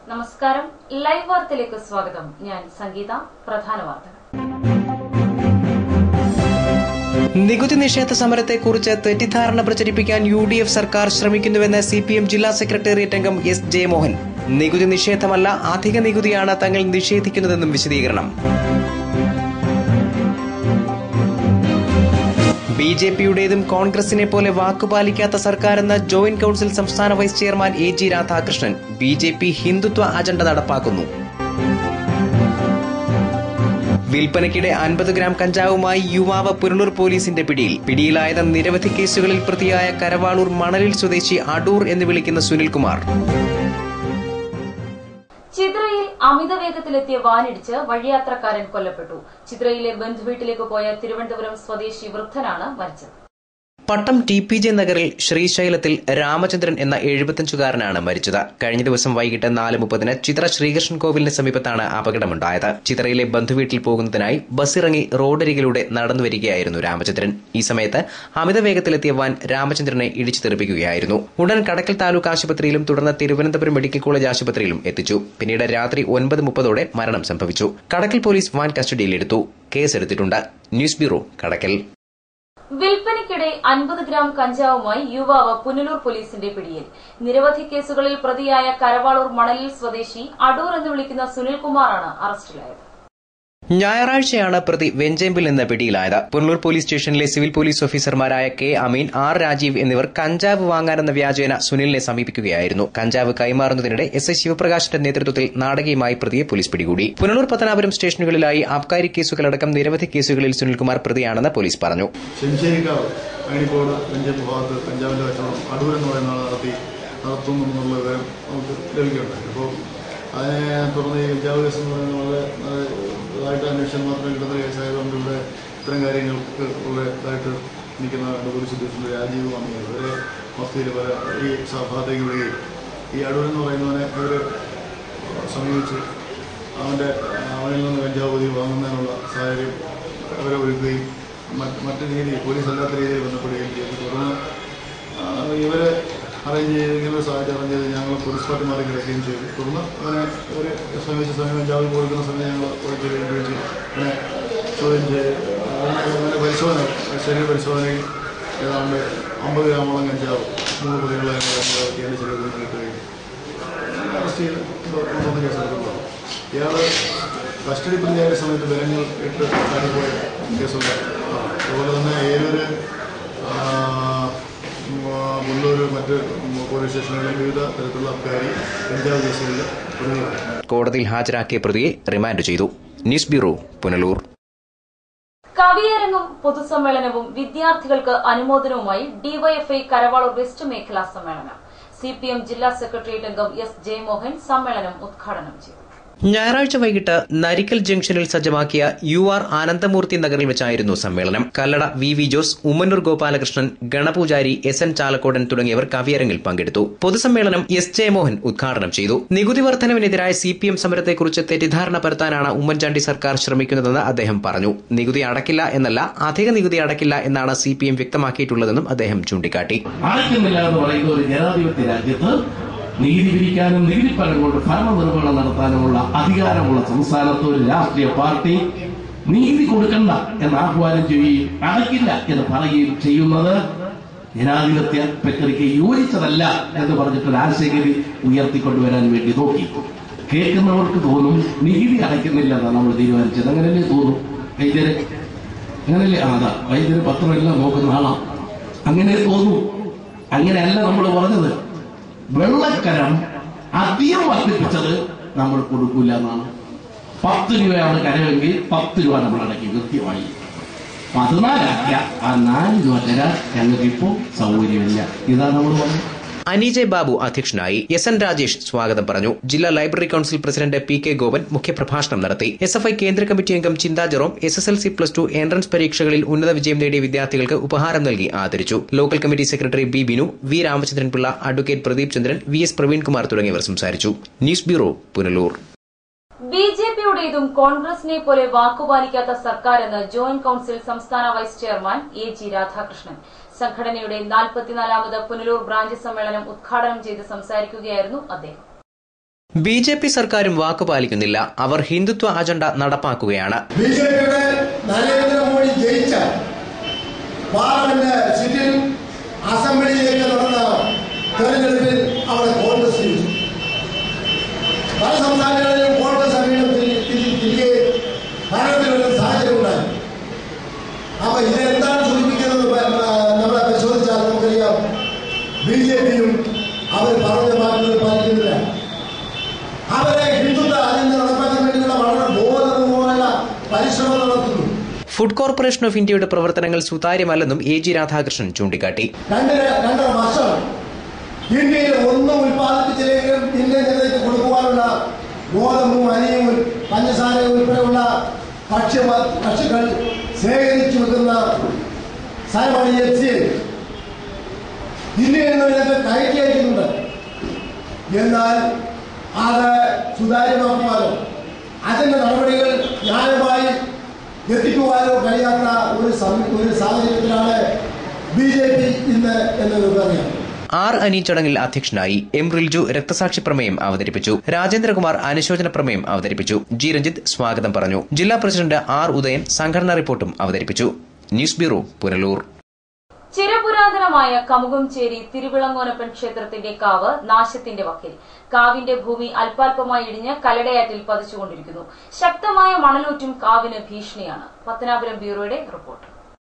നമസ്കാരം ലൈവ് വാർത്തയിലേക്ക് സ്വാഗതം ഞാൻ സംഗീത പ്രധാന വാർത്തകൾ നികുതി നിഷേധ സമരത്തെക്കുറിച്ച് തെറ്റിദ്ധാരണ പ്രചരിപ്പിക്കാൻ യു ഡി എഫ് സർക്കാർ ശ്രമിക്കുന്നുവെന്ന് സി പി എം ജില്ലാ സെക്രട്ടേറിയറ്റ് അംഗം എസ് ജയമോഹൻ നികുതി നിഷേധമല്ല അധിക നികുതിയാണ് തങ്ങൾ നിഷേധിക്കുന്നതെന്നും വിശദീകരണം ബി ജെ പിയുടേതും കോൺഗ്രസിനെ പോലെ വാക്കുപാലിക്കാത്ത സർക്കാരെന്ന് ജോയിന്റ് കൌൺസിൽ സംസ്ഥാന vice chairman A G Radhakrishnan B J P Hindutva agenda നടപ്പാക്കുന്നു വിൽപ്പനയ്ക്കിടെ അൻപത് ഗ്രാം കഞ്ചാവുമായി യുവാവ് പുനലൂർ പോലീസിന്റെ പിടിയിൽ പിടിയിലായത് നിരവധി കേസുകളിൽ പ്രതിയായ കരവാളൂർ മണലിൽ സ്വദേശി അടൂർ എന്ന് വിളിക്കുന്ന സുനിൽകുമാർ ചിത്രയിൽ അമിത വേഗത്തിലെത്തിയ വാനിടിച്ച് വഴിയാത്രക്കാരൻ കൊല്ലപ്പെട്ടു ചിത്രയിലെ ബന്ധുവീട്ടിലേക്ക് പോയ തിരുവനന്തപുരം സ്വദേശി വൃദ്ധനാണ് മരിച്ചത് പട്ടം ടി പി ജെ നഗറിൽ ശ്രീശൈലത്തിൽ രാമചന്ദ്രൻ എന്ന എഴുപത്തിയഞ്ചുകാരനാണ് മരിച്ചത് കഴിഞ്ഞ ദിവസം വൈകിട്ട് നാല് മുപ്പതിന് ചിത്ര ശ്രീകൃഷ്ണൻ കോവിലിന് സമീപത്താണ് അപകടമുണ്ടായത് ചിത്രയിലെ ബന്ധുവീട്ടിൽ പോകുന്നതിനായി ബസ്സിറങ്ങി റോഡരികിലൂടെ നടന്നു വരികയായിരുന്നു രാമചന്ദ്രൻ ഈ സമയത്ത് അമിത വേഗത്തിലെത്തിയ വാൻ രാമചന്ദ്രനെ ഇടിച്ചു തെറിപ്പിക്കുകയായിരുന്നു ഉടൻ കടക്കൽ താലൂക്ക് ആശുപത്രിയിലും തുടർന്ന് തിരുവനന്തപുരം മെഡിക്കൽ കോളേജ് ആശുപത്രിയിലും എത്തിച്ചു പിന്നീട് രാത്രി ഒൻപത് മുപ്പതോടെ മരണം സംഭവിച്ചു കടക്കൽ പോലീസ് വാൻ കസ്റ്റഡിയിലെടുത്തു കേസെടുത്തിട്ടുണ്ട് ന്യൂസ് ബ്യൂറോ കടക്കൽ വിൽപ്പനയ്ക്കിടെ അൻപത് ഗ്രാം കഞ്ചാവുമായി യുവാവ് പുനലൂർ പോലീസിന്റെ പിടിയിൽ നിരവധി കേസുകളിൽ പ്രതിയായ കരവാളൂർ മണലിൽ സ്വദേശി അടൂർ എന്ന് വിളിക്കുന്ന സുനിൽകുമാറാണ് അറസ്റ്റിലായത് ഞായറാഴ്ചയാണ് പ്രതി വെഞ്ചേമ്പിൽ നിന്ന് പിടിയിലായത് പുനലൂർ പോലീസ് സ്റ്റേഷനിലെ സിവിൽ പോലീസ് ഓഫീസർമാരായ കെ അമീൻ ആർ രാജീവ് എന്നിവർ കഞ്ചാവ് വാങ്ങാനെന്ന വ്യാജേന സുനിലിനെ സമീപിക്കുകയായിരുന്നു കഞ്ചാവ് കൈമാറുന്നതിനിടെ എസ് ഐ ശിവപ്രകാശിന്റെ നേതൃത്വത്തിൽ നാടകീയമായി പ്രതിയെ പോലീസ് പിടികൂടി പുനലൂർ പത്തനാപുരം സ്റ്റേഷനുകളിലായി ആബ്കാരി കേസുകളടക്കം നിരവധി കേസുകളിൽ സുനിൽകുമാർ പ്രതിയാണെന്ന് പോലീസ് പറഞ്ഞു ചെഞ്ചേരിക്കാവ് അയണിക്കോട് പഞ്ചായത്ത് ഭാഗത്ത് പഞ്ചാബിന്റെ കച്ചവടം അടൂർ എന്ന് പറയുന്ന ആൾ നടത്തി നടത്തുന്നു എന്നുള്ള വിവരം നമുക്ക് ലഭിക്കുകയുണ്ടായി അപ്പോൾ അതിനെ തുടർന്ന് ഈ പഞ്ചാബ് കേസ് എന്ന് പറയുന്നത് വളരെ വളരെ ഇതായിട്ട് അന്വേഷണം മാത്രം കിട്ടുന്ന കേസായതുകൊണ്ട് ഇവിടെ ഇത്തരം കാര്യങ്ങൾക്ക് ഉള്ള ഇതായിട്ട് നിൽക്കുന്ന പോലീസ് ഉദ്യോഗസ്ഥർ രാജീവ് വന്നു ഇവരെ മസ്തിയിൽ പല ഈ ഭാഗത്തേക്ക് വിടുകയും ഈ അടൂർ എന്ന് പറയുന്നവനെ ഇവർ സമീപിച്ച് അവൻ്റെ അവനിൽ നിന്ന് കഞ്ചാവ് പൊതി വാങ്ങുന്നതിനുള്ള സാഹചര്യം അവരെ ഒരുക്കുകയും മറ്റ് മറ്റു രീതി പോലീസ് അല്ലാത്ത രീതിയിൽ ബന്ധപ്പെടുകയും ചെയ്തു തുടർന്ന് ആ, ഇവരെ അറേഞ്ച് ചെയ്ത് ഇങ്ങനെ ഒരു സാഹചര്യം അറേഞ്ച് ചെയ്ത് ഞങ്ങൾ പോലീസ് പാർട്ടി മാറി കിടക്കുകയും ചെയ്തു തുടർന്ന് അവനെ ഒരു സമീപിച്ച സമയം കഞ്ചാവ് കൊടുക്കുന്ന സമയം ഞങ്ങൾ പോയിട്ട് പിടിച്ച് അവനെ ചോദ്യം ചെയ്ത് അവനെ അവൻ്റെ പരിശോധന ശരീര പരിശോധനയിൽ ഏതാണ്ട് അമ്പത് ഗ്രാമോളം കഞ്ചാവ് മൂന്ന് പ്രതികളെ ഞങ്ങൾ കേന്ദ്ര ശരീരത്തിൽ കിട്ടുകയും അറസ്റ്റ് ചെയ്ത് മൂന്ന് കേസെടുക്കുന്നത് ഇയാൾ കസ്റ്റഡി പ്രതിയായ സമയത്ത് വിലങ്ങൾ ഇട്ട് കാട്ടിപ്പോയ കേസുണ്ട് അതുപോലെ തന്നെ ഏതൊരു മുള്ളൂർ മറ്റ് പോലീസ് സ്റ്റേഷനുകളിലും വിവിധ തരത്തിലുള്ള അബ്കാരി കഞ്ചാവ് കേസുകളിൽ പ്രതികളാണ് കോടതിയിൽ ഹാജരാക്കിയ പ്രതിയെ റിമാൻഡ് ചെയ്തു ന്യൂസ് ബ്യൂറോ പുനലൂർ കവിയരങ്ങും പൊതുസമ്മേളനവും വിദ്യാർത്ഥികൾക്ക് അനുമോദനവുമായി ഡിവൈഎഫ്ഐ കരവാളൂർ വെസ്റ്റ് മേഖലാ സമ്മേളനം സിപിഎം ജില്ലാ സെക്രട്ടേറിയറ്റ് അംഗം എസ് ജയമോഹൻ സമ്മേളനം ഉദ്ഘാടനം ചെയ്തു ഞായറാഴ്ച വൈകിട്ട് നരിക്കൽ ജംഗ്ഷനിൽ സജ്ജമാക്കിയ യു ആർ ആനന്ദമൂർത്തി നഗറിൽ വെച്ചായിരുന്നു സമ്മേളനം Kallada V V Jose Ummannoor Gopalakrishnan Ganapoojari S N Chalakkodan തുടങ്ങിയവർ കവിയരങ്ങിൽ പങ്കെടുത്തു പൊതുസമ്മേളനം എസ് ജയമോഹൻ ഉദ്ഘാടനം ചെയ്തു നികുതി വർധനവിനെതിരായ സി പി എം സമരത്തെക്കുറിച്ച് തെറ്റിദ്ധാരണ പരത്താനാണ് ഉമ്മൻചാണ്ടി സർക്കാർ ശ്രമിക്കുന്നതെന്ന് അദ്ദേഹം പറഞ്ഞു നികുതി അടക്കില്ല എന്നല്ല അധിക നികുതി അടക്കില്ല എന്നാണ് സി പി എം വ്യക്തമാക്കിയിട്ടുള്ളതെന്നും അദ്ദേഹം ചൂണ്ടിക്കാട്ടി അടയ്ക്കുന്നില്ല എന്ന് പറയുന്ന ഒരു ജനാധിപത്യ രാജ്യത്ത് നീതി പിരിക്കാനും നികുതിപ്പണം കൊണ്ട് ഭരണനിർവഹണം നടത്താനുമുള്ള അധികാരമുള്ള സംസ്ഥാനത്ത് ഒരു രാഷ്ട്രീയ പാർട്ടി നീതി കൊടുക്കണ്ട എന്ന് ആഹ്വാനം ചെയ്യുകയും അടയ്ക്കില്ല എന്ന് പറയുകയും ചെയ്യുന്നത് ജനാധിപത്യ പ്രക്രിയയ്ക്ക് യോജിച്ചതല്ല എന്ന് പറഞ്ഞിട്ട് ഒരു ആശയഗതി ഉയർത്തിക്കൊണ്ടുവരാൻ വേണ്ടി നോക്കി കേൾക്കുന്നവർക്ക് തോന്നും നികുതി അടയ്ക്കുന്നില്ല എന്നാണ് നമ്മൾ തീരുമാനിച്ചത് അങ്ങനെയല്ലേ തോന്നും വൈദ്യരെ അങ്ങനെയല്ലേ ആ, അതാ വൈദ്യര് പത്രമെല്ലാം നോക്കുന്ന ആളാ അങ്ങനെ തോന്നും അങ്ങനെയല്ല നമ്മൾ പറഞ്ഞത് വെള്ളക്കരം അധികം വർദ്ധിപ്പിച്ചത് നമ്മൾ കൊടുക്കൂല എന്നാണ് പത്ത് രൂപയാണ് കരമെങ്കിൽ പത്ത് രൂപ നമ്മൾ അടക്കി കൃത്യമായി പതിനാലാക്കിയ ആ നാല് രൂപ തരാൻ ഞങ്ങൾക്ക് ഇപ്പോൾ സൗകര്യമില്ല ഇതാണ് നമ്മൾ പറഞ്ഞത് അനീജെ ബാബു അധ്യക്ഷനായി എസ് എൻ രാജേഷ് സ്വാഗതം പറഞ്ഞു ജില്ലാ library council president P K Gopan മുഖ്യപ്രഭാഷണം നടത്തി എസ് എഫ് ഐ കേന്ദ്ര കമ്മിറ്റി അംഗം Chintha Jerome S S L C plus two entrance പരീക്ഷകളിൽ ഉന്നത വിജയം നേടിയ വിദ്യാർത്ഥികൾക്ക് ഉപഹാരം നൽകി ആദരിച്ചു local committee secretary B Binu V Ramachandran Pillai advocate Pradeep Chandran V S Praveenkumar തുടങ്ങിയവർ സംസാരിച്ചു news bureau Punalur B J പിയുടേതും കോൺഗ്രസിനെ പോലെ വാക്കുപാലിക്കാത്ത സർക്കാരെന്ന് ജോയിന്റ് കൌൺസിൽ സംസ്ഥാന vice chairman A G Radhakrishnan സംഘടനയുടെ നാൽപ്പത്തിനാലാമത് പുനലൂർ ബ്രാഞ്ച് സമ്മേളനം ഉദ്ഘാടനം ചെയ്ത് സംസാരിക്കുകയായിരുന്നു അദ്ദേഹം ബി ജെ പി സർക്കാരും വാക്കുപാലിക്കുന്നില്ല അവർ ഹിന്ദുത്വ അജണ്ട നടപ്പാക്കുകയാണ് ബി ജെ പിയുടെ നരേന്ദ്രമോദി ജയിച്ചാൽ പാർലമെന്റ് സീറ്റിൽ അസംബ്ലിയിലേക്ക് നടന്ന തെരഞ്ഞെടുപ്പിൽ അവിടെ കോൺഗ്രസ് ജയിച്ചു പല സംസ്ഥാനങ്ങളിലും കോൺഗ്രസ് അമീനം തിരികെ ഭരണത്തിൽ വരുന്ന സാഹചര്യം ഉണ്ടായി അപ്പൊ ഇതെന്താണ് സൂചിപ്പിക്കുന്നത് പ- പ- നമ്മളെ പരിശോധിച്ചാൽ നമുക്കറിയാം ബി ജെ പിയും അവർ പറഞ്ഞ മാറ്റങ്ങൾ പാലിക്കുന്നില്ല അവരെ ഹിന്ദുത്വ അജണ്ട നടപ്പാക്കാൻ വേണ്ടിയുള്ള വളരെ ബോധപൂർവമായ പരിശ്രമം നടത്തുന്നു ഫുഡ് കോർപ്പറേഷൻ ഓഫ് ഇന്ത്യയുടെ പ്രവർത്തനങ്ങൾ സുതാര്യമല്ലെന്നും എ ജി രാധാകൃഷ്ണൻ ചൂണ്ടിക്കാട്ടി രണ്ട് രണ്ടര വർഷം ഇന്ത്യയിൽ ഒന്നും ഉൽപ്പാദിപ്പിച്ചില്ലെങ്കിലും ഇന്ത്യൻ ജനതയ്ക്ക് കൊടുക്കുവാനുള്ള ഗോതമ്പും അരിയും പഞ്ചസാരയും ഉൾപ്പെടെയുള്ള ഭക്ഷ്യ ഭക്ഷ്യങ്ങൾ ശേഖരിച്ചു വെക്കുന്ന സ്ഥലമാണ് എഫ് സി ഇന്ത്യയിൽ നിന്ന് ഇതൊക്കെ കയറ്റി അയക്കുന്നുണ്ട് എന്നാൽ അത് സുതാര്യമാക്കുവാനോ അതിന്റെ നടപടികൾ ന്യായമായി എത്തിക്കുവാനോ കഴിയാത്ത ഒരു സം- ഒരു സാഹചര്യത്തിലാണ് ബി ജെ പി ഇന്ന് എന്ന് നമുക്കറിയാം ആർ അനി ചടങ്ങിൽ അധ്യക്ഷനായി എം റിൽജു രക്തസാക്ഷി പ്രമേയം അവതരിപ്പിച്ചു രാജേന്ദ്രകുമാർ അനുശോചന പ്രമേയം അവതരിപ്പിച്ചു ജി രഞ്ജിത്ത് സ്വാഗതം പറഞ്ഞു ജില്ലാ പ്രസിഡന്റ് ആർ ഉദയൻ സംഘടനാ റിപ്പോർട്ടും അവതരിപ്പിച്ചു ന്യൂസ് ബ്യൂറോ പുനലൂർ ചിരപുരാതനമായ കമുകംചേരി തിരുവിളങ്ങോനപ്പൻ ക്ഷേത്രത്തിന്റെ കാവ് നാശത്തിന്റെ വക്കിൽ കാവിന്റെ ഭൂമി അല്പാൽപമായി ഇടിഞ്ഞ് കലടയാറ്റിൽ പതിച്ചുകൊണ്ടിരിക്കുന്നു ശക്തമായ മണലൂറ്റും കാവിന് ഭീഷണിയാണ് പത്തനാപുരം ബ്യൂറോയുടെ റിപ്പോർട്ട്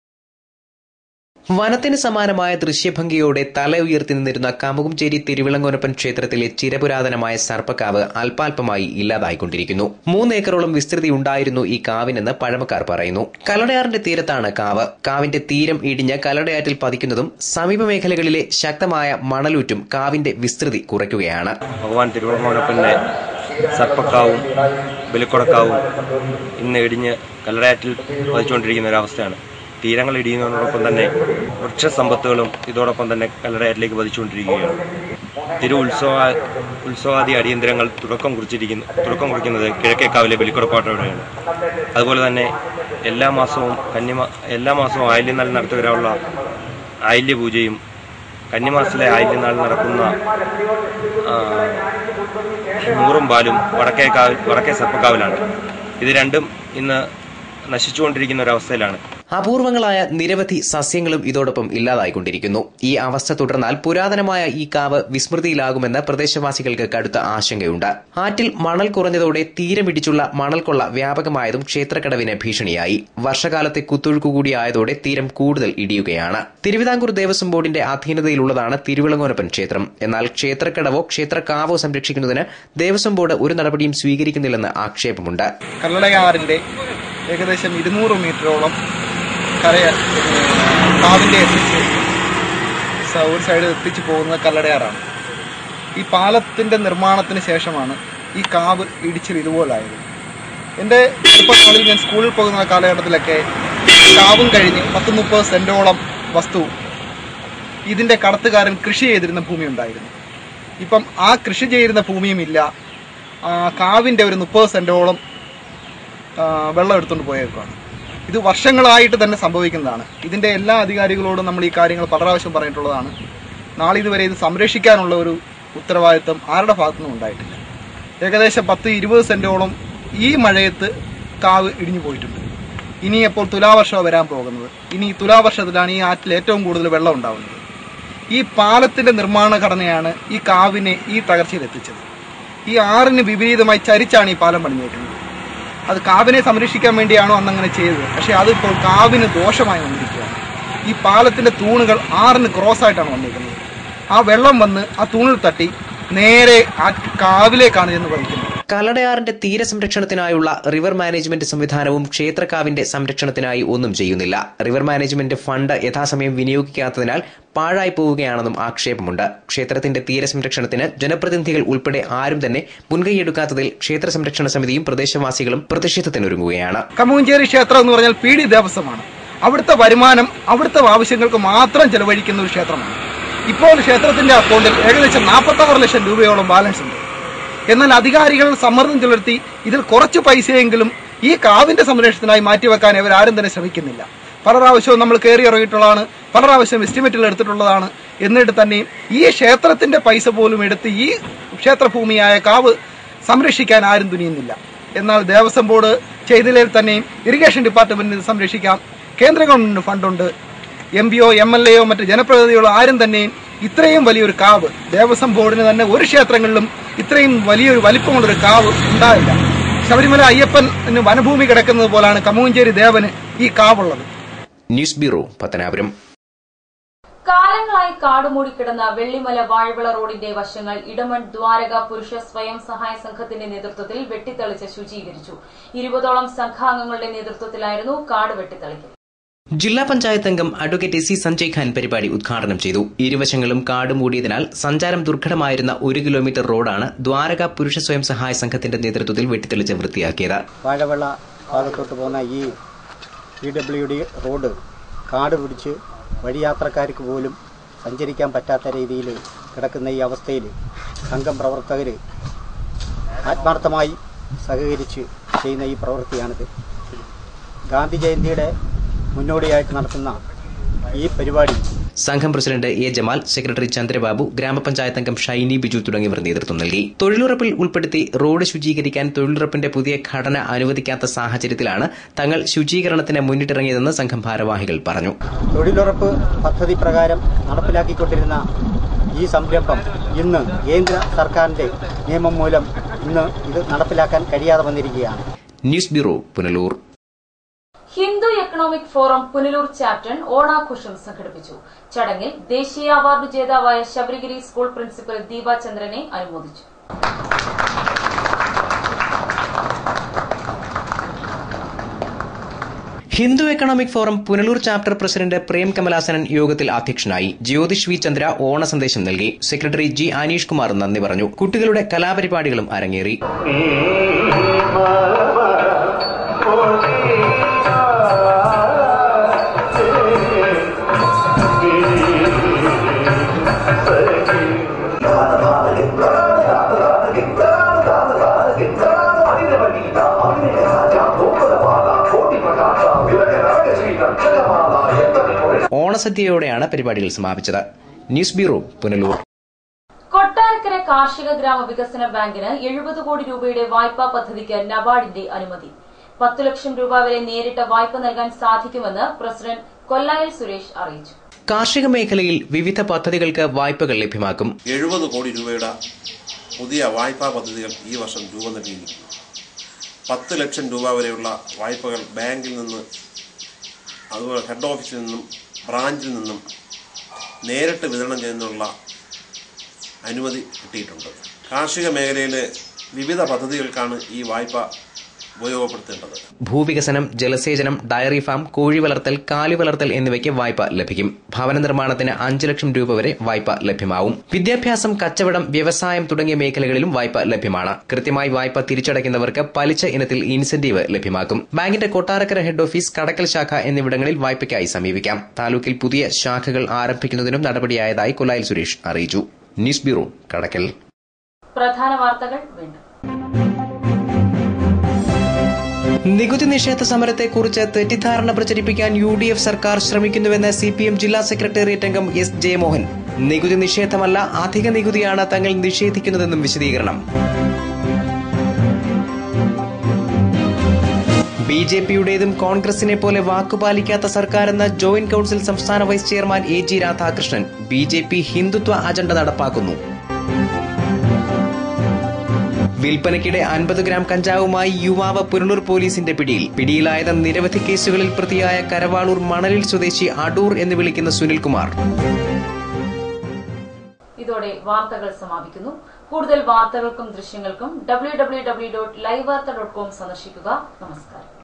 വനത്തിന് സമാനമായ ദൃശ്യഭംഗിയോടെ തല ഉയർത്തി നിന്നിരുന്ന കമുകുംചേരി തിരുവിളങ്ങോനപ്പൻ ക്ഷേത്രത്തിലെ ചിരപുരാതനമായ സർപ്പക്കാവ് അല്പാൽപമായി ഇല്ലാതായിക്കൊണ്ടിരിക്കുന്നു മൂന്നേക്കറോളം വിസ്തൃതി ഉണ്ടായിരുന്നു ഈ കാവിനെന്ന് പഴമക്കാർ പറയുന്നു കല്ലടയാറിന്റെ തീരത്താണ് കാവ് കാവിന്റെ തീരം ഇടിഞ്ഞ് കല്ലടയാറ്റിൽ പതിക്കുന്നതും സമീപ മേഖലകളിലെ ശക്തമായ മണലൂറ്റും കാവിന്റെ വിസ്തൃതി കുറയ്ക്കുകയാണ് ഭഗവാൻ തിരുവണ്ണപ്പൻ്റെ സർപ്പക്കാവും ബലിക്കുടക്കാവും ഇന്ന് ഇടിഞ്ഞ് കല്ലടയാറ്റിൽ പതിച്ചുകൊണ്ടിരിക്കുന്ന ഒരവസ്ഥയാണ് തീരങ്ങൾ ഇടിയുന്നതിനോടൊപ്പം തന്നെ വൃക്ഷസമ്പത്തുകളും ഇതോടൊപ്പം തന്നെ കല്ലടയാറ്റിലേക്ക് പതിച്ചുകൊണ്ടിരിക്കുകയാണ് തിരു ഉത്സവ ഉത്സവാദി അടിയന്തരങ്ങൾ തുടക്കം കുറിച്ചിരിക്കുന്നു തുടക്കം കുറിക്കുന്നത് കിഴക്കേക്കാവിലെ ബലിക്കുടപ്പാട്ടോടെയാണ് അതുപോലെ തന്നെ എല്ലാ മാസവും കന്നിമ എല്ലാ മാസവും ആയില്യനാൾ നടത്തി വരാനുള്ള ആയില്യ പൂജയും കന്നിമാസത്തിലെ ആയില്യനാൾ നടക്കുന്ന ആ, നൂറും പാലും വടക്കേ കാവിൽ വടക്കേ സർപ്പക്കാവിലാണ് ഇത് രണ്ടും ഇന്ന് നശിച്ചുകൊണ്ടിരിക്കുന്ന ഒരവസ്ഥയിലാണ് അപൂർവങ്ങളായ നിരവധി സസ്യങ്ങളും ഇതോടൊപ്പം ഇല്ലാതായിക്കൊണ്ടിരിക്കുന്നു ഈ അവസ്ഥ തുടർന്നാൽ പുരാതനമായ ഈ കാവ് വിസ്മൃതിയിലാകുമെന്ന് പ്രദേശവാസികൾക്ക് കടുത്ത ആശങ്കയുണ്ട് ആറ്റിൽ മണൽ കുറഞ്ഞതോടെ തീരമിടിച്ചുള്ള മണൽക്കൊള്ള വ്യാപകമായതും ക്ഷേത്രക്കടവിന് ഭീഷണിയായി വർഷകാലത്തെ കുത്തൊഴുക്കു കൂടിയായതോടെ തീരം കൂടുതൽ ഇടിയുകയാണ് തിരുവിതാംകൂർ ദേവസ്വം ബോർഡിന്റെ അധീനതയിലുള്ളതാണ് തിരുവിളങ്ങോനപ്പൻ ക്ഷേത്രം എന്നാൽ ക്ഷേത്രക്കടവോ ക്ഷേത്രക്കാവോ സംരക്ഷിക്കുന്നതിന് ദേവസ്വം ബോർഡ് ഒരു നടപടിയും സ്വീകരിക്കുന്നില്ലെന്ന് ആക്ഷേപമുണ്ട് കല്ലടയാറിൻ്റെ ഏകദേശം ഇരുന്നൂറ് മീറ്ററോളം കരയ കാവിൻ്റെ എത്തിച്ച് സ- ഒരു സൈഡ് എത്തിച്ച് പോകുന്നത് കല്ലടയാറാണ് ഈ പാലത്തിൻ്റെ നിർമ്മാണത്തിന് ശേഷമാണ് ഈ കാവ് ഇടിച്ചിൽ ഇതുപോലായത് എൻ്റെ ചെറുപ്പകാലിൽ ഞാൻ സ്കൂളിൽ പോകുന്ന കാലഘട്ടത്തിലൊക്കെ കാവും കഴിഞ്ഞ് പത്ത് മുപ്പത് സെൻറ്റോളം വസ്തു ഇതിൻ്റെ കടത്തുകാരൻ കൃഷി ചെയ്തിരുന്ന ഭൂമി ഉണ്ടായിരുന്നു ഇപ്പം ആ കൃഷി ചെയ്തിരുന്ന ഭൂമിയും ഇല്ല ആ കാവിൻ്റെ ഒരു മുപ്പത് സെൻറ്റോളം ആ, വെള്ളം എടുത്തുകൊണ്ട് പോയേക്കാണ് ഇത് വർഷങ്ങളായിട്ട് തന്നെ സംഭവിക്കുന്നതാണ് ഇതിൻ്റെ എല്ലാ അധികാരികളോടും നമ്മൾ ഈ കാര്യങ്ങൾ പല പ്രാവശ്യം പറഞ്ഞിട്ടുള്ളതാണ് നാളെ ഇതുവരെ ഇത് സംരക്ഷിക്കാനുള്ള ഒരു ഉത്തരവാദിത്വം ആരുടെ ഭാഗത്തുനിന്നും ഉണ്ടായിട്ടില്ല ഏകദേശം പത്ത് ഇരുപത് സെൻറ്റോളം ഈ മഴയത്ത് കാവ് ഇടിഞ്ഞു പോയിട്ടുണ്ട് ഇനി അപ്പോൾ തുലാവർഷമാണ് വരാൻ പോകുന്നത് ഇനി ഈ തുലാവർഷത്തിലാണ് ഈ ആറ്റിൽ ഏറ്റവും കൂടുതൽ വെള്ളം ഉണ്ടാവുന്നത് ഈ പാലത്തിന്റെ നിർമ്മാണ ഘടനയാണ് ഈ കാവിനെ ഈ തകർച്ചയിൽ എത്തിച്ചത് ഈ ആറിന് വിപരീതമായി ചരിച്ചാണ് ഈ പാലം പണിഞ്ഞേക്കുന്നത് അത് കാവിനെ സംരക്ഷിക്കാൻ വേണ്ടിയാണോ അന്ന് അങ്ങനെ ചെയ്തത് പക്ഷെ അതിപ്പോൾ കാവിന് ദോഷമായി വന്നിരിക്കുകയാണ് ഈ പാലത്തിന്റെ തൂണുകൾ ആറിന് ക്രോസ് ആയിട്ടാണ് വന്നിരിക്കുന്നത് ആ വെള്ളം വന്ന് ആ തൂണിൽ തട്ടി നേരെ ആ കാവിലേക്കാണ് ചെന്ന് പതിക്കുന്നത് കല്ലടയാറിന്റെ തീരസംരക്ഷണത്തിനായുള്ള റിവർ മാനേജ്മെന്റ് സംവിധാനവും ക്ഷേത്രക്കാവിന്റെ സംരക്ഷണത്തിനായി ഒന്നും ചെയ്യുന്നില്ല റിവർ മാനേജ്മെന്റ് ഫണ്ട് യഥാസമയം വിനിയോഗിക്കാത്തതിനാൽ പാഴായി പോവുകയാണെന്നും ആക്ഷേപമുണ്ട് ക്ഷേത്രത്തിന്റെ തീരസംരക്ഷണത്തിന് ജനപ്രതിനിധികൾ ഉൾപ്പെടെ ആരും തന്നെ മുൻകൈയെടുക്കാത്തതിൽ ക്ഷേത്ര സംരക്ഷണ സമിതിയും പ്രദേശവാസികളും പ്രതിഷേധത്തിനൊരുങ്ങുകയാണ് കമ്മുഞ്ചേരി ക്ഷേത്രം എന്ന് പറഞ്ഞാൽ പി ഡി ദേവസ്വമാണ് അവിടുത്തെ വരുമാനം അവിടുത്തെ ആവശ്യങ്ങൾക്ക് മാത്രം ചെലവഴിക്കുന്ന ഒരു ക്ഷേത്രമാണ് ഇപ്പോൾ ക്ഷേത്രത്തിന്റെ അക്കൗണ്ടിൽ ഏകദേശം നാൽപ്പത്താറ് ലക്ഷം രൂപയോളം ബാലൻസ് ഉണ്ട് എന്നാൽ അധികാരികൾ സമ്മർദ്ദം ചെലുത്തി ഇതിൽ കുറച്ച് പൈസയെങ്കിലും ഈ കാവിന്റെ സംരക്ഷണത്തിനായി മാറ്റിവെക്കാൻ ഇവരാരും തന്നെ ശ്രമിക്കുന്നില്ല പല പ്രാവശ്യവും നമ്മൾ കയറി ഇറങ്ങിയിട്ടുള്ളതാണ് പല പ്രാവശ്യം എസ്റ്റിമേറ്റിൽ എടുത്തിട്ടുള്ളതാണ് എന്നിട്ട് തന്നെയും ഈ ക്ഷേത്രത്തിന്റെ പൈസ പോലും എടുത്ത് ഈ ക്ഷേത്രഭൂമിയായ കാവ് സംരക്ഷിക്കാൻ ആരും തുനിയുന്നില്ല എന്നാൽ ദേവസ്വം ബോർഡ് ചെയ്തതിൽ തന്നെയും ഇറിഗേഷൻ ഡിപ്പാർട്ട്മെന്റിന് സംരക്ഷിക്കാം കേന്ദ്ര ഗവൺമെന്റിന് ഫണ്ടുണ്ട് എം പിയോ എം എൽ എയോ മറ്റ് ജനപ്രതിനിധികളോ ആരും തന്നെയും ഇത്രയും വലിയൊരു കാവ് ദേവസ്വം ബോർഡിന് തന്നെ ഒരു ക്ഷേത്രങ്ങളിലും ഇത്രയും വലിയൊരു വലിപ്പമുള്ളൊരു കാവ് ഉണ്ടാവില്ല ശബരിമല അയ്യപ്പന് വനഭൂമി കിടക്കുന്നത് പോലാണ് കമ്മൂഞ്ചേരി ദേവന് ഈ കാവുള്ളത് ന്യൂസ് ബ്യൂറോ പത്തനാപുരം കാലങ്ങളായി കാടുമൂടിക്കിടന്ന വെള്ളിമല വാഴവിള റോഡിന്റെ വശങ്ങൾ ഇടമൺ ദ്വാരക പുരുഷ സ്വയം സഹായ സംഘത്തിന്റെ നേതൃത്വത്തിൽ വെട്ടിത്തെളിച്ച് ശുചീകരിച്ചു ഇരുപതോളം സംഘാംഗങ്ങളുടെ നേതൃത്വത്തിലായിരുന്നു കാട് വെട്ടിത്തെളിക്കൽ ജില്ലാ പഞ്ചായത്ത് അംഗം advocate S C Sanjay Khan പരിപാടി ഉദ്ഘാടനം ചെയ്തു ഇരുവശങ്ങളും കാട് മൂടിയതിനാൽ സഞ്ചാരം ദുർഘടമായിരുന്ന ഒരു കിലോമീറ്റർ റോഡാണ് ദ്വാരക പുരുഷ സ്വയം സഹായ സംഘത്തിന്റെ നേതൃത്വത്തിൽ വെട്ടിത്തെളിച്ച് വൃത്തിയാക്കിയത് വാഴവെള്ള ഭാഗത്തോട്ട് പോകുന്ന ഈ പി ഡബ്ല്യു ഡി റോഡ് കാട് പിടിച്ച് വഴിയാത്രക്കാർക്ക് പോലും സഞ്ചരിക്കാൻ പറ്റാത്ത രീതിയിൽ കിടക്കുന്ന ഈ അവസ്ഥയിൽ സംഘം പ്രവർത്തകർ ആത്മാർത്ഥമായി സഹകരിച്ച് ചെയ്യുന്ന ഈ പ്രവൃത്തിയാണിത് ഗാന്ധി ജയന്തിയുടെ മുന്നോടിയായിട്ട് നടത്തുന്ന ഈ പരിപാടി സംഘം president A Jamal secretary Chandrababu ഗ്രാമപഞ്ചായത്ത് അംഗം ഷൈനി ബിജു തുടങ്ങിയവർ നേതൃത്വം നൽകി തൊഴിലുറപ്പിൽ ഉൾപ്പെടുത്തി റോഡ് ശുചീകരിക്കാൻ തൊഴിലുറപ്പിന്റെ പുതിയ ഘടന അനുവദിക്കാത്ത സാഹചര്യത്തിലാണ് തങ്ങൾ ശുചീകരണത്തിന് മുന്നിട്ടിറങ്ങിയതെന്ന് സംഘം ഭാരവാഹികൾ പറഞ്ഞു തൊഴിലുറപ്പ് പദ്ധതി പ്രകാരം നടപ്പിലാക്കിക്കൊണ്ടിരുന്ന ഈ സംരംഭം ഇന്ന് കേന്ദ്ര സർക്കാരിന്റെ നിയമം മൂലം ഇന്ന് ഇത് നടപ്പിലാക്കാൻ കഴിയാതെ വന്നിരിക്കുകയാണ് news bureau Punalur Hindu economic forum Punalur chapter ഓണാഘോഷം സംഘടിപ്പിച്ചു ചടങ്ങിൽ ദേശീയ അവാർഡ് ജേതാവായ ശബരിഗിരി സ്കൂൾ പ്രിൻസിപ്പൽ ദീപ ചന്ദ്രനെ അനുമോദിച്ചു Hindu economic forum Punalur chapter president Prem Kamalasanan യോഗത്തിൽ അധ്യക്ഷനായി ജ്യോതിഷ് വി ചന്ദ്ര ഓണ സന്ദേശം നൽകി സെക്രട്ടറി ജി അനീഷ് കുമാർ നന്ദി പറഞ്ഞു കുട്ടികളുടെ കലാപരിപാടികളും അരങ്ങേറി ഓണസദ്യയോടെയാണ് പരിപാടികൾ സമാപിച്ചത് ന്യൂസ് ബ്യൂറോ പുനലൂർ കൊട്ടാരക്കര കാർഷിക ഗ്രാമ വികസന ബാങ്കിന് എഴുപത് കോടി രൂപയുടെ വായ്പാ പദ്ധതിക്ക് നബാർഡിന്റെ അനുമതി പത്തു ലക്ഷം രൂപ വരെ നേരിട്ട് വായ്പ നൽകാൻ സാധിക്കുമെന്ന് പ്രസിഡന്റ് കൊല്ലായൽ സുരേഷ് അറിയിച്ചു കാർഷിക മേഖലയിൽ വിവിധ പദ്ധതികൾക്ക് വായ്പകൾ ലഭ്യമാക്കും എഴുപത് കോടി രൂപയുടെ പുതിയ വായ്പാ പദ്ധതികൾ ഈ വർഷം രൂപം നൽകിയിരിക്കുന്നു പത്ത് ലക്ഷം രൂപ വരെയുള്ള വായ്പകൾ ബാങ്കിൽ നിന്ന് അതുപോലെ ഹെഡ് ഓഫീസിൽ നിന്നും ബ്രാഞ്ചിൽ നിന്നും നേരിട്ട് വിതരണം ചെയ്യുന്നതിനുള്ള അനുമതി കിട്ടിയിട്ടുണ്ട് കാർഷിക മേഖലയിലെ വിവിധ പദ്ധതികൾക്കാണ് ഈ വായ്പ ഉപയോഗപ്പെടുത്തേണ്ടത് ഭൂവികസനം ജലസേചനം ഡയറി ഫാം കോഴി വളർത്തൽ കാലി വളർത്തൽ എന്നിവയ്ക്ക് വായ്പ ലഭിക്കും ഭവന നിർമ്മാണത്തിന് അഞ്ച് ലക്ഷം രൂപ വരെ വായ്പ ലഭ്യമാവും വിദ്യാഭ്യാസം കച്ചവടം വ്യവസായം തുടങ്ങിയ മേഖലകളിലും വായ്പ ലഭ്യമാണ് കൃത്യമായി വായ്പ തിരിച്ചടയ്ക്കുന്നവർക്ക് പലിശ ഇനത്തിൽ ഇൻസെന്റീവ് ലഭ്യമാക്കും ബാങ്കിന്റെ കൊട്ടാരക്കര ഹെഡ് ഓഫീസ് കടക്കൽ ശാഖ എന്നിവിടങ്ങളിൽ വായ്പയ്ക്കായി സമീപിക്കാം താലൂക്കിൽ പുതിയ ശാഖകൾ ആരംഭിക്കുന്നതിനും നടപടിയായതായി കൊല്ലായിൽ സുരേഷ് അറിയിച്ചു ന്യൂസ് ബ്യൂറോ കടക്കൽ പ്രധാന വാർത്തകൾ വീണ്ടും നികുതി നിഷേധ സമരത്തെക്കുറിച്ച് തെറ്റിദ്ധാരണ പ്രചരിപ്പിക്കാൻ യു ഡി എഫ് സർക്കാർ ശ്രമിക്കുന്നുവെന്ന് സി പി എം ജില്ലാ സെക്രട്ടേറിയറ്റ് അംഗം എസ് ജയമോഹൻ നികുതി നിഷേധമല്ല അധിക നികുതിയാണ് തങ്ങൾ നിഷേധിക്കുന്നതെന്നും വിശദീകരണം ബി ജെ പിയുടേതും കോൺഗ്രസിനെ പോലെ വാക്കുപാലിക്കാത്ത സർക്കാരെന്ന ജോയിന്റ് കൌൺസിൽ സംസ്ഥാന vice chairman A G Radhakrishnan B J P Hindutva agenda നടപ്പാക്കുന്നു വിൽപ്പനയ്ക്കിടെ അൻപത് ഗ്രാം കഞ്ചാവുമായി യുവാവ് പുനലൂർ പോലീസിന്റെ പിടിയിൽ പിടിയിലായത് നിരവധി കേസുകളിൽ പ്രതിയായ കരവാളൂർ മണലിൽ സ്വദേശി അടൂർ എന്ന് വിളിക്കുന്ന സുനിൽകുമാർ ഇതോടെ വാർത്തകൾ സമാപിക്കുന്നു കൂടുതൽ വാർത്തകൾക്കും ദൃശ്യങ്ങൾക്കും W W W dot live വാർത്ത ഡോട്ട് കോം സന്ദർശിക്കുക നമസ്കാരം